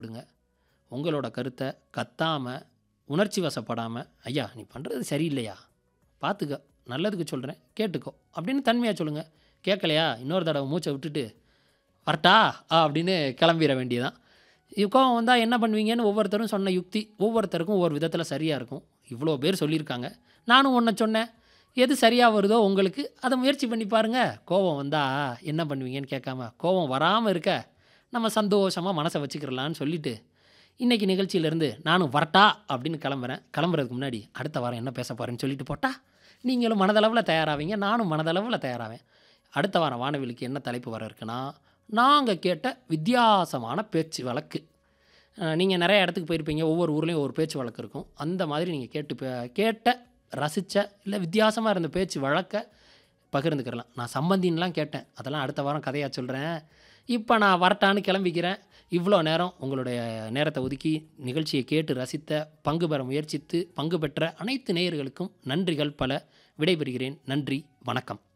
விடுங்க உங்களோட கருத்தை கத்தாமல் உணர்ச்சி வசப்படாமல் ஐயா நீ பண்ணுறது சரியில்லையா பார்த்துக்க நல்லதுக்கு சொல்கிறேன் கேட்டுக்கோ அப்படின்னு தன்மையாக சொல்லுங்கள் கேட்கலையா இன்னொரு தடவை மூச்சை விட்டுட்டு வரட்டா ஆ அப்படின்னு கிளம்பிட வேண்டியதான் கோவம் வந்தால் என்ன பண்ணுவீங்கன்னு ஒவ்வொருத்தரும் சொன்ன யுக்தி ஒவ்வொருத்தருக்கும் ஒவ்வொரு விதத்தில் சரியாக இருக்கும் இவ்வளோ பேர் சொல்லியிருக்காங்க நானும் ஒன்று சொன்னேன் எது சரியாக வருதோ உங்களுக்கு அதை முயற்சி பண்ணி பாருங்கள் கோவம் வந்தால் என்ன பண்ணுவீங்கன்னு கேட்காம கோவம் வராமல் இருக்க நம்ம சந்தோஷமாக மனசை வச்சுக்கிறலான்னு சொல்லிட்டு இன்றைக்கி நிகழ்ச்சியிலேருந்து நானும் வரட்டா அப்படின்னு கிளம்புறேன் கிளம்புறதுக்கு முன்னாடி அடுத்த வாரம் என்ன பேச போகிறேன்னு சொல்லிட்டு போட்டா நீங்களும் மனதளவில் தயாராவீங்க நானும் மனதளவில் தயாராவேன் அடுத்த வாரம் வானவிலுக்கு என்ன தலைப்பு வர இருக்குன்னா நாங்கள் கேட்ட வித்தியாசமான பேச்சு வழக்கு நீங்கள் நிறைய இடத்துக்கு போயிருப்பீங்க ஒவ்வொரு ஊர்லேயும் ஒரு பேச்சு வழக்கு இருக்கும் அந்த மாதிரி நீங்கள் கேட்டு பே- கேட்ட ரசித்த இல்லை வித்தியாசமாக இருந்த பேச்சு வழக்க பகிர்ந்துக்கிறலாம் நான் சம்பந்தின்லாம் கேட்டேன் அதெல்லாம் அடுத்த வாரம் கதையாக சொல்கிறேன் இப்போ நான் வரட்டான்னு கிளம்பிக்கிறேன் இவ்வளோ நேரம் உங்களுடைய நேரத்தை ஒதுக்கி நிகழ்ச்சியை கேட்டு ரசித்த பங்கு பெற முயற்சித்து பங்கு பெற்ற அனைத்து நேயர்களுக்கும் நன்றிகள் பல விடைபெறுகிறேன் நன்றி வணக்கம்